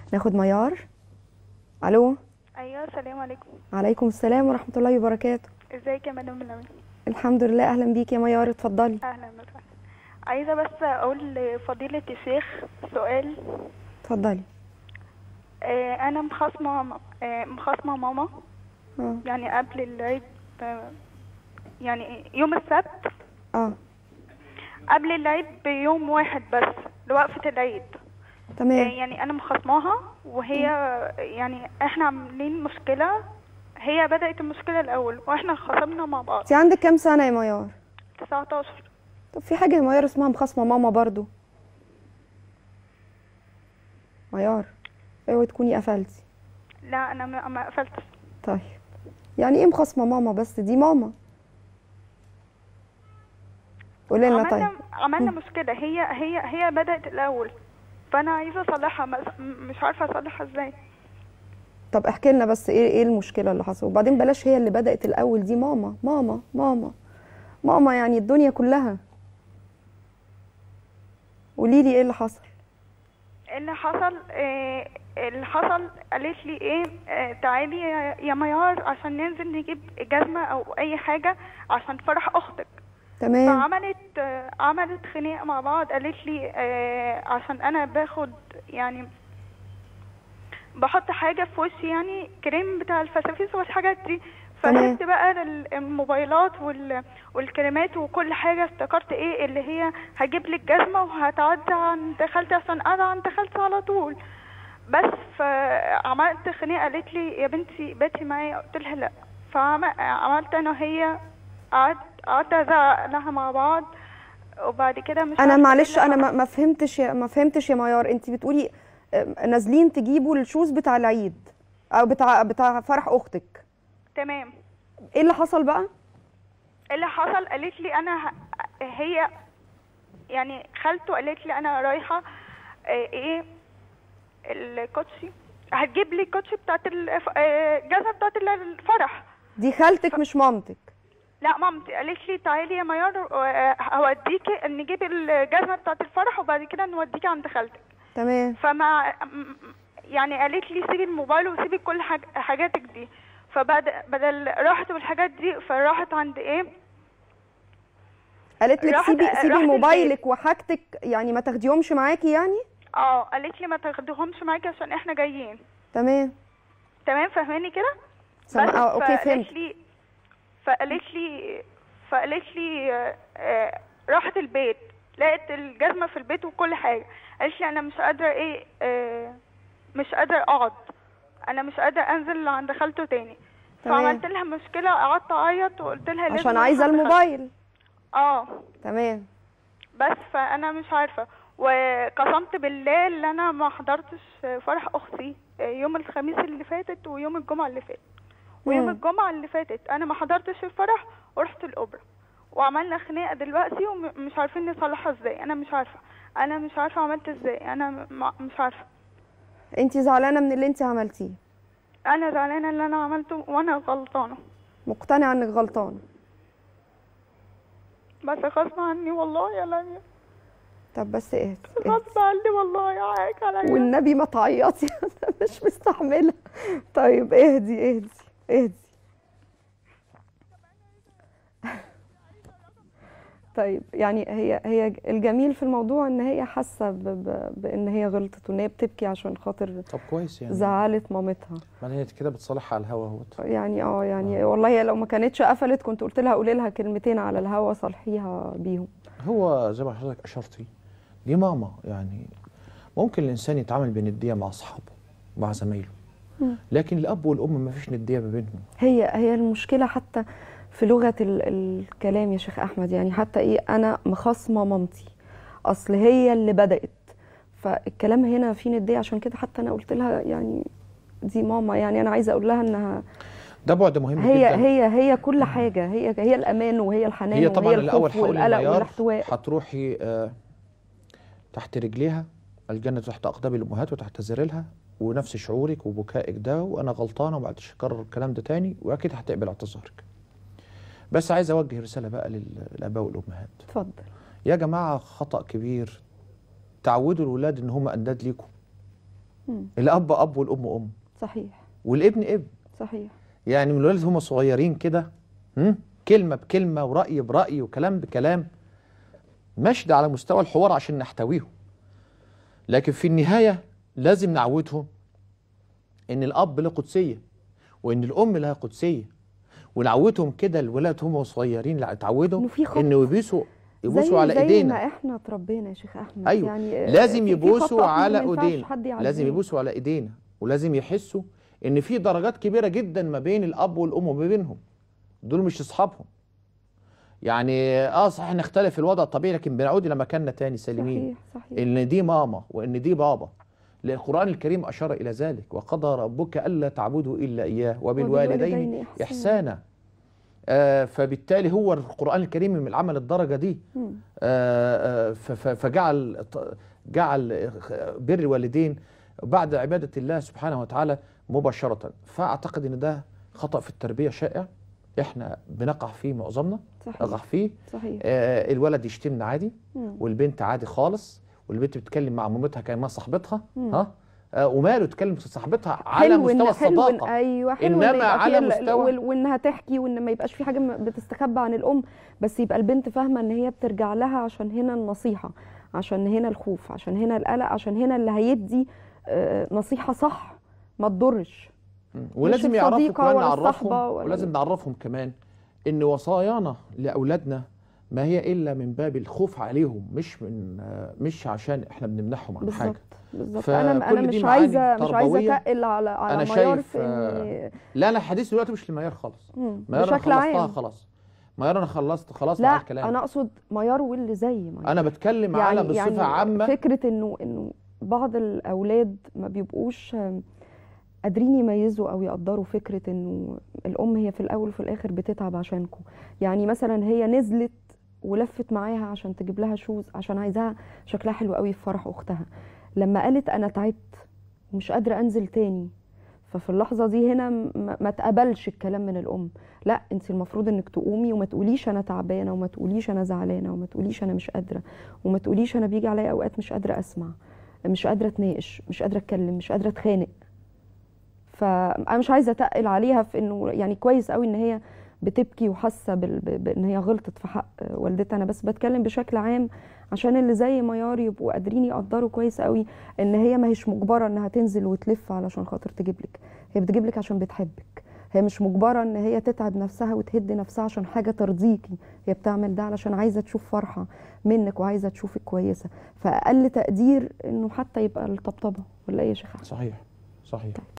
ناخد ميار الو ايوه السلام عليكم عليكم السلام ورحمه الله وبركاته ازيك يا مدام منى الحمد لله اهلا بيك يا ميار اتفضلي اهلا وسهلا عايزه بس اقول لفضيله الشيخ سؤال اتفضلي آه انا مخاصمه آه مخاصمه ماما اه يعني قبل العيد آه، يعني يوم السبت اه قبل العيد بيوم واحد بس لوقفه العيد آه، تمام يعني انا مخاصماها وهي يعني احنا عاملين مشكله هي بدات المشكله الاول واحنا خصمنا مع بعض انت عندك كام سنه يا ميار 19 طب في حاجه يا ميار اسمها مخاصمه ماما برضو ميار اوعي تكوني قفلتي لا انا ما ما قفلتش طيب يعني ايه مخاصمه ماما بس دي ماما قولي لنا عملنا طيب عملنا مشكلة هي هي هي بدأت الأول فأنا عايزة أصلحها مس- م- مش عارفة أصلحها إزاي طب احكي لنا بس ايه ايه المشكله اللي حصلت وبعدين بلاش هي اللي بدات الاول دي ماما ماما ماما ماما يعني الدنيا كلها قولي لي ايه اللي حصل اللي حصل آه اللي حصل قالت لي إيه آه تعالي يا يا ميار عشان ننزل نجيب جزمة أو أي حاجة عشان فرح أختك تمام فعملت آه عملت خناقة مع بعض قالت لي آه عشان أنا باخد يعني بحط حاجة في وشي يعني كريم بتاع الفسافيس والحاجات دي تمام. فجبت بقى ال- الموبايلات وال... والكريمات وكل حاجة افتكرت ايه اللي هي هجيب لك جزمة وهتعدي عند خالتي عشان انا عند خالتي على طول بس فعملت خناقة قالت لي يا بنتي باتي معايا قلت لها لا فعملت انا وهي قعدت قعدت ازعق لها مع بعض وبعد كده مش انا عارفة معلش إيه اللي انا حصل. ما ما فهمتش يا ما فهمتش يا ميار انت بتقولي آه، نازلين تجيبوا الشوز بتاع العيد او بتاع بتاع فرح اختك تمام ايه اللي حصل بقى اللي حصل قالت لي انا ه... هي يعني خالته قالت لي انا رايحه آه، ايه الكوتشي هتجيب لي الكوتشي بتاعت الف- آه، الجزمه بتاعت ال- الفرح دي خالتك مش مامتك لا مامتي قالت لي تعالي يا ميار آه، هوديكي نجيب الجزمه بتاعت الفرح وبعد كده نوديكي عند خالتك تمام فما م- يعني قالت لي سيبي الموبايل وسيبي كل حاج... حاجاتك دي فبعد بدل راحت والحاجات دي فراحت عند ايه قالت لك راحت- سيبي سيبي راحت موبايلك وحاجتك يعني ما تاخديهمش معاكي يعني اه قالت لي ما تاخديهمش معاكي عشان احنا جايين تمام تمام فاهماني كده سمع- بس آه، أوكي، فقالت فهمت. لي فقالت لي فقالت لي آه، آه، راحت البيت لقيت الجزمه في البيت وكل حاجه قالت لي انا مش قادره ايه آه، مش قادره اقعد انا مش قادره انزل عند خالته تاني تمام. فعملت لها مشكله قعدت اعيط وقلت لها لازم عشان أروح عايزه عند خالته. الموبايل اه تمام بس فانا مش عارفه وقسمت بالله ان انا ما حضرتش فرح اختي يوم الخميس اللي فاتت ويوم الجمعه اللي فاتت ويوم مم. الجمعه اللي فاتت انا ما حضرتش الفرح ورحت الاوبرا وعملنا خناقه دلوقتي ومش عارفين نصلحها ازاي انا مش عارفه انا مش عارفه عملت ازاي انا م- مش عارفه انت زعلانه من اللي انت عملتيه انا زعلانه اللي انا عملته وانا غلطانه مقتنعه انك غلطانه بس غصب عني والله يا لميا طب بس اهدي اهدي. غصب عني والله يا عاك عليا والنبي ما تعيطي انا مش مستحمله طيب اهدي اهدي اهدي طيب يعني هي هي الجميل في الموضوع ان هي حاسه ب- ب- بان هي غلطت وان هي بتبكي عشان خاطر طب كويس يعني زعلت مامتها ما هي كده بتصالحها على الهوا اهوت يعني اه يعني والله هي لو ما كانتش قفلت كنت قلت لها قولي لها كلمتين على الهوا صالحيها بيهم هو زي ما حضرتك اشرتي دي ماما يعني ممكن الانسان يتعامل بنديه مع اصحابه مع زمايله مم. لكن الاب والام ما فيش نديه ما بينهم هي هي المشكله حتى في لغه ال الكلام يا شيخ احمد يعني حتى ايه انا مخاصمه مامتي اصل هي اللي بدات فالكلام هنا فيه نديه عشان كده حتى انا قلت لها يعني دي ماما يعني انا عايزه اقول لها انها ده بعد مهم هي جدا هي هي كل حاجه هي هي الامان وهي الحنان هي طبعا وهي الاول الخوف هقول والقلق للمعيار والاحتواء هتروحي آه تحت رجليها الجنه تحت اقدام الامهات وتعتذري لها ونفس شعورك وبكائك ده وانا غلطانه وما عدتش اكرر الكلام ده تاني واكيد هتقبل اعتذارك بس عايز اوجه رساله بقى لل- للاباء والامهات مم. الاب اب والام ام صحيح والابن ابن صحيح يعني من الولاد هم صغيرين كده هم؟ كلمه بكلمه وراي براي وكلام بكلام ماشي ده على مستوى الحوار عشان نحتويهم لكن في النهايه لازم نعودهم ان الاب له قدسيه وان الام لها قدسيه ونعودهم كده الولاد هم صغيرين لا اتعودوا إنه في خط. انه يبوسوا يبوسوا زي على زي ايدينا ما احنا اتربينا يا شيخ احمد ايوه يعني لازم في- في يبوسوا خط أحمر على ما ينفعش ايدينا حد يعديه. لازم يبوسوا على ايدينا ولازم يحسوا ان في درجات كبيره جدا ما بين الاب والام وما بينهم دول مش اصحابهم يعني اه صحيح نختلف الوضع الطبيعي لكن بنعود الى مكاننا تاني سالمين صحيح صحيح ان دي ماما وان دي بابا لأن القرآن الكريم أشار إلى ذلك وقضى ربك ألا تعبدوا إلا إياه وبالوالدين وبالوالدين إحسانا. إحسانا آه فبالتالي هو القرآن الكريم من العمل الدرجة دي مم. آه، آه، ف- ف- فجعل جعل بر الوالدين بعد عبادة الله سبحانه وتعالى مباشرة فأعتقد أن ده خطأ في التربية شائع إحنا بنقع فيه معظمنا نقع صحيح فيه صحيح آه، الولد يشتمنا عادي مم. والبنت عادي خالص والبنت بتتكلم مع مامتها كانها صاحبتها مم. ها آه، وماله تتكلم مع صاحبتها على حلو مستوى إن حلو إن الصداقة ايوه حلو إنما إن يبقى على في ال- مستوى- وال- وانها تحكي وان ما يبقاش في حاجه م- بتستخبى عن الام بس يبقى البنت فاهمه ان هي بترجع لها عشان هنا النصيحه عشان هنا الخوف عشان هنا القلق عشان هنا اللي هيدي آه، نصيحه صح ما تضرش مم. ولازم الصديقة يعرفوا كمان ولا نعرفهم الصحبة ولا ولازم نعرفهم كمان ان وصايانا لاولادنا ما هي الا من باب الخوف عليهم مش من آه، مش عشان احنا بنمنعهم عن بالظبط حاجه بالظبط انا فكل انا دي مش معاني عايزه مش عايزه تربوية. اتقل على على أنا ميار شايف، في إن- لا انا حديث دلوقتي مش لميار خالص مم، ميار انا بشكل خلصتها عام خلاص ميار انا خلصت خلاص لا مع الكلام انا اقصد ميار واللي زي ميار انا بتكلم على بصفه عامه فكره انه انه بعض الاولاد ما بيبقوش آم، قادرين يميزوا او يقدروا فكره انه الام هي في الاول وفي الاخر بتتعب عشانكم يعني مثلا هي نزلت ولفت معاها عشان تجيب لها شوز عشان عايزاها شكلها حلو قوي في فرح اختها لما قالت انا تعبت ومش قادره انزل تاني ففي اللحظه دي هنا م- ما تقبلش الكلام من الام لا انت المفروض انك تقومي وما تقوليش انا تعبانه وما تقوليش انا زعلانه وما تقوليش انا مش قادره وما تقوليش انا بيجي عليا اوقات مش قادره اسمع مش قادره اتناقش مش قادره اتكلم مش قادره اتخانق فانا مش عايزه اتقل عليها في انه يعني كويس قوي ان هي بتبكي وحاسه بال- ب- بان هي غلطت في حق والدتها انا بس بتكلم بشكل عام عشان اللي زي ميار يبقوا قادرين يقدروا كويس قوي ان هي ما هيش مجبره انها تنزل وتلف علشان خاطر تجيب لك هي بتجيب لك عشان بتحبك هي مش مجبره ان هي تتعب نفسها وتهد نفسها عشان حاجه ترضيكي هي بتعمل ده علشان عايزه تشوف فرحه منك وعايزه تشوفك كويسه فاقل تقدير انه حتى يبقى الطبطبه ولا ايه يا شيخ أحمد؟ صحيح صحيح